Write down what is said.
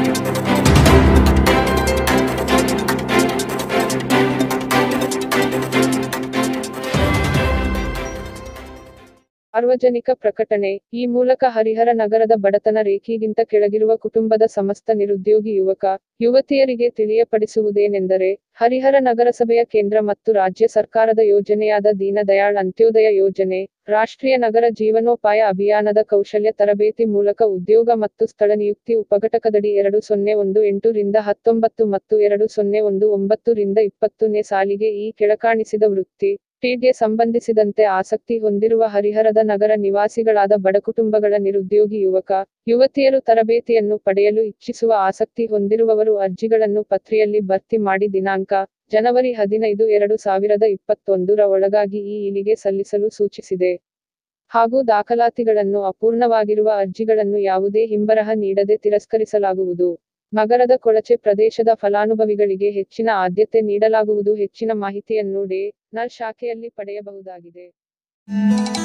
ಸಾರ್ವಜನಿಕ ಪ್ರಕಟಣೆ ಈ ಮೂಲಕ ಹರಿಹರ ನಗರದ ಬಡತನ ರೇಖೆಗಿಂತ ಕೆಳಗಿರುವ ಕುಟುಂಬದ ಸಮಸ್ತ ನಿರುದ್ಯೋಗಿ ಯುವಕ ಯುವತಿಯರಿಗೆ ತಿಳಿಯಪಡಿಸುವುದೇನೆಂದರೆ ಹರಿಹರ ನಗರಸಭೆಯ ಕೇಂದ್ರ ಮತ್ತು ರಾಜ್ಯ ಸರ್ಕಾರದ ಯೋಜನೆಯಾದ ದೀನದಯಾಳ್ ಅಂತ್ಯೋದಯ ಯೋಜನೆ ರಾಷ್ಟ್ರೀಯ ನಗರ ಜೀವನೋಪಾಯ ಅಭಿಯಾನದ ಕೌಶಲ್ಯ ತರಬೇತಿ ಮೂಲಕ ಉದ್ಯೋಗ ಮತ್ತು ಸ್ಥಳ ನಿಯುಕ್ತಿ ಉಪಘಟಕದಡಿ ಎರಡು ಸೊನ್ನೆ ಒಂದು ಎಂಟು ರಿಂದ ಹತ್ತೊಂಬತ್ತು ಮತ್ತು ಎರಡು ಸೊನ್ನೆ ಒಂದು ಒಂಬತ್ತು ರಿಂದ ಇಪ್ಪತ್ತನೇ ಸಾಲಿಗೆ ಈ ಕೆಳಕಾಣಿಸಿದ ವೃತ್ತಿ ಗೆ ಸಂಬಂಧಿಸಿದಂತೆ ಆಸಕ್ತಿ ಹೊಂದಿರುವ ಹರಿಹರದ ನಗರ ನಿವಾಸಿಗಳಾದ ಬಡಕುಟುಂಬಗಳ ನಿರುದ್ಯೋಗಿ ಯುವಕ ಯುವತಿಯರು ತರಬೇತಿಯನ್ನು ಪಡೆಯಲು ಇಚ್ಛಿಸುವ ಆಸಕ್ತಿ ಹೊಂದಿರುವವರು ಅರ್ಜಿಗಳನ್ನು ಪತ್ರಿಯಲ್ಲಿ ಭರ್ತಿ ಮಾಡಿ ದಿನಾಂಕ ಜನವರಿ ಹದಿನೈದು ಎರಡು ಸಾವಿರದ ಇಪ್ಪತ್ತೊಂದರ ಒಳಗಾಗಿ ಈ ಇಲಿಗೆ ಸಲ್ಲಿಸಲು ಸೂಚಿಸಿದೆ ಹಾಗೂ ದಾಖಲಾತಿಗಳನ್ನು ಅಪೂರ್ಣವಾಗಿರುವ ಅರ್ಜಿಗಳನ್ನು ಯಾವುದೇ ಹಿಂಬರಹ ನೀಡದೆ ತಿರಸ್ಕರಿಸಲಾಗುವುದು ನಗರದ ಕೊಳಚೆ ಪ್ರದೇಶದ ಫಲಾನುಭವಿಗಳಿಗೆ ಹೆಚ್ಚಿನ ಆದ್ಯತೆ ನೀಡಲಾಗುವುದು ಹೆಚ್ಚಿನ ಮಾಹಿತಿಯನ್ನು ಡೇ ನರ್ ಶಾಖೆಯಲ್ಲಿ ಪಡೆಯಬಹುದಾಗಿದೆ